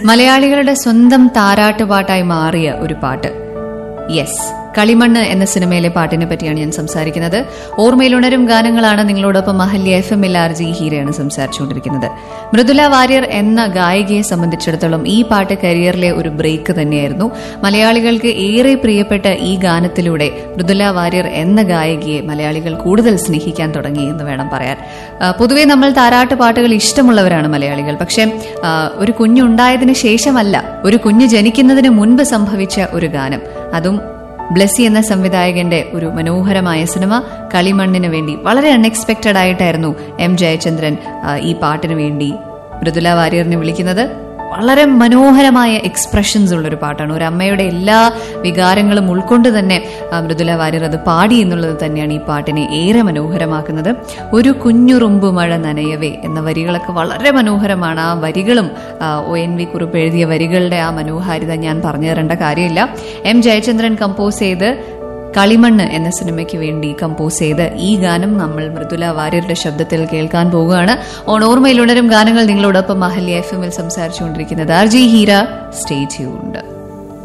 മലയാളികളുടെ സ്വന്തം താരാട്ടുപാട്ടായി മാറിയ ഒരു പാട്ട് യെസ് കളിമണ്ണ് എന്ന സിനിമയിലെ പാട്ടിനെ പറ്റിയാണ് ഞാൻ സംസാരിക്കുന്നത് ഓർമ്മയിലുണരും ഗാനങ്ങളാണ് നിങ്ങളോടൊപ്പം Mahalya F M L R J ഹീരയാണ് സംസാരിച്ചുകൊണ്ടിരിക്കുന്നത് മൃദുല വാര്യർ എന്ന ഗായികയെ സംബന്ധിച്ചിടത്തോളം ഈ പാട്ട് കരിയറിലെ ഒരു ബ്രേക്ക് തന്നെയായിരുന്നു മലയാളികൾക്ക് ഏറെ പ്രിയപ്പെട്ട ഈ ഗാനത്തിലൂടെ മൃദുല വാര്യർ എന്ന ഗായികയെ മലയാളികൾ കൂടുതൽ സ്നേഹിക്കാൻ തുടങ്ങി എന്ന് വേണം പറയാൻ ആ, പൊതുവെ നമ്മൾ താരാട്ട് പാട്ടുകൾ ഇഷ്ടമുള്ളവരാണ് മലയാളികൾ പക്ഷേ ആ, ഒരു കുഞ്ഞുണ്ടായതിനു ശേഷമല്ല ഒരു കുഞ്ഞ് ജനിക്കുന്നതിന് മുൻപ് സംഭവിച്ച ഒരു ഗാനം അതും ബ്ലെസ്സി എന്ന സംവിധായകന്റെ ഒരു മനോഹരമായ സിനിമ കളിമണ്ണിന് വേണ്ടി വളരെ അൺഎക്സ്പെക്റ്റഡ് ആയിട്ടായിരുന്നു എം ജയചന്ദ്രൻ ആ, ഈ പാട്ടിന് വേണ്ടി മൃദുല വാര്യറിനെ വിളിക്കുന്നത് വളരെ മനോഹരമായ എക്സ്പ്രഷൻസ് ഉള്ളൊരു പാട്ടാണ് ഒരു അമ്മയുടെ എല്ലാ വികാരങ്ങളും ഉൾക്കൊണ്ട് തന്നെ ആ, മൃദുല വാര്യർ അത് പാടി എന്നുള്ളത് തന്നെയാണ് ഈ പാട്ടിനെ ഏറെ മനോഹരമാക്കുന്നത് ഒരു കുഞ്ഞുറുമ്പ് മഴ നനയവേ എന്ന വരികളൊക്കെ വളരെ മനോഹരമാണ് ആ വരികളും ആ, ഒ എൻ വി കുറിപ്പ് എഴുതിയ വരികളുടെ ആ മനോഹാരിത ഞാൻ പറഞ്ഞു തരേണ്ട കാര്യമില്ല എം ജയചന്ദ്രൻ കമ്പോസ് ചെയ്ത് കളിമണ്ണ് എന്ന സിനിമയ്ക്ക് വേണ്ടി കമ്പോസ് ചെയ്ത് ഈ ഗാനം നമ്മൾ മൃദുല വാര്യരുടെ ശബ്ദത്തിൽ കേൾക്കാൻ പോവുകയാണ് ഓൺ ഓർമ്മയിലുണരും ഗാനങ്ങൾ നിങ്ങളോടൊപ്പം മഹല്യ എഫ് എമ്മിൽ സംസാരിച്ചുകൊണ്ടിരിക്കുന്നത് R J Heera stay tuned